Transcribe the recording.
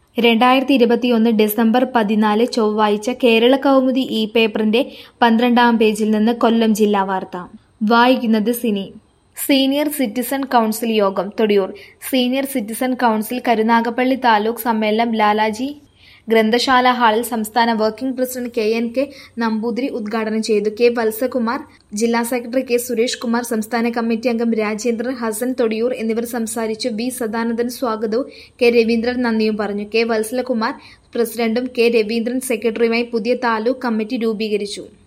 രണ്ടായിരത്തി ഇരുപത്തിയൊന്ന് ഡിസംബർ പതിനാല് ചൊവ്വാഴ്ച കേരള കൗമുദി ഈ പേപ്പറിന്റെ പന്ത്രണ്ടാം പേജിൽ നിന്ന് കൊല്ലം ജില്ലാ വാർത്ത വായിക്കുന്നത് സിനി സീനിയർ സിറ്റിസൺ കൗൺസിൽ യോഗം Thodiyoor senior citizen council Karunagappally taluk സമ്മേളനം ലാലാജി ഗ്രന്ഥശാല ഹാളിൽ സംസ്ഥാന working president K N K Namboothiri ഉദ്ഘാടനം ചെയ്തു കെ വത്സകുമാർ ജില്ലാ സെക്രട്ടറി കെ സുരേഷ് കുമാർ സംസ്ഥാന കമ്മിറ്റി അംഗം രാജേന്ദ്രൻ ഹസൻ തൊടിയൂർ എന്നിവർ സംസാരിച്ചു ബി സദാനന്ദൻ സ്വാഗതവും കെ രവീന്ദ്രൻ നന്ദിയും പറഞ്ഞു കെ വത്സലകുമാർ പ്രസിഡന്റും കെ രവീന്ദ്രൻ സെക്രട്ടറിയുമായി പുതിയ താലൂക്ക് കമ്മിറ്റി രൂപീകരിച്ചു